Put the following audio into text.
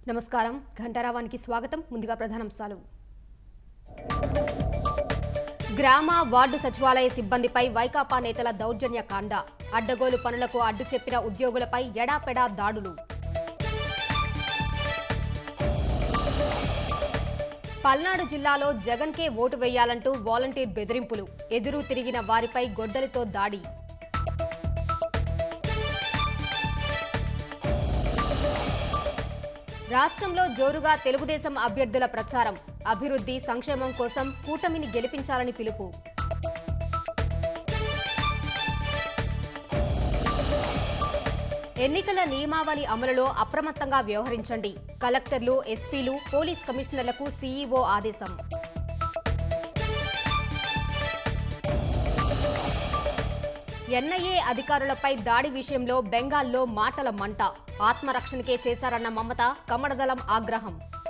నమస్కారం ఘంటారావానికి స్వాగతం ముందుగా ప్రధానాంశాలు గ్రామ వార్డు సచివాలయ సిబ్బందిపై వైకాపా నేతల దౌర్జన్య కాండ అడ్డగోలు పనులకు అడ్డు చెప్పిన ఉద్యోగులపై ఎడాపెడా దాడులు పల్నాడు జిల్లాలో జగన్కే ఓటు వేయాలంటూ వాలంటీర్ బెదిరింపులు ఎదురు తిరిగిన వారిపై గొడ్డలితో దాడి రాష్ట్రంలో జోరుగా తెలుగుదేశం అభ్యర్థుల ప్రచారం అభివృద్ధి సంక్షేమం కోసం కూటమిని గెలిపించాలని పిలుపు ఎన్నికల నియమావళి అమలులో అప్రమత్తంగా వ్యవహరించండి కలెక్టర్లు ఎస్పీలు పోలీస్ కమిషనర్లకు సీఈఓ ఆదేశం ఎన్ఐఏ అధికారులపై దాడి విషయంలో బెంగాల్లో మాటల మంట ఆత్మరక్షణకే చేశారన్న మమత కమడదళం ఆగ్రహం